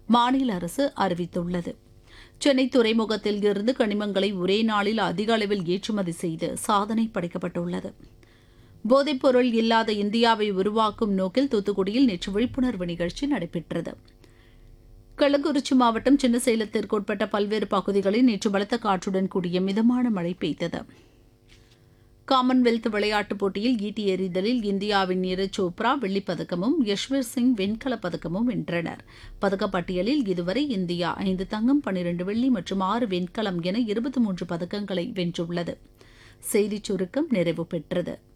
மாநில அரசு அறிவித்துள்ளது சென்னை துறைமுகத்தில் இருந்து கனிமங்களை ஒரே நாளில் அதிக அளவில் ஏற்றுமதி செய்து சாதனை படைக்கப்பட்டுள்ளது போதைப்பொருள் இல்லாத இந்தியாவை உருவாக்கும் நோக்கில் தூத்துக்குடியில் நேற்று விழிப்புணர்வு நிகழ்ச்சி நடைபெற்றது கள்ளக்குறிச்சி மாவட்டம் சின்னசேலத்திற்கு உட்பட்ட பல்வேறு பகுதிகளில் நேற்று பலத்த காற்றுடன் கூடிய மிதமான மழை பெய்தது காமன்வெல்த் விளையாட்டுப் போட்டியில் ஈட்டி எறிதலில் இந்தியாவின் நீரஜ் சோப்ரா வெள்ளிப்பதக்கமும் யஷ்வீர் சிங் வெண்கலப் பதக்கமும் வென்றனர் பதக்கப்பட்டியலில் இதுவரை இந்தியா ஐந்து தங்கம் பன்னிரண்டு வெள்ளி மற்றும் ஆறு வெண்கலம் என இருபத்தி மூன்று பதக்கங்களை வென்றுள்ளது செய்திச் சுருக்கம் நிறைவு பெற்றது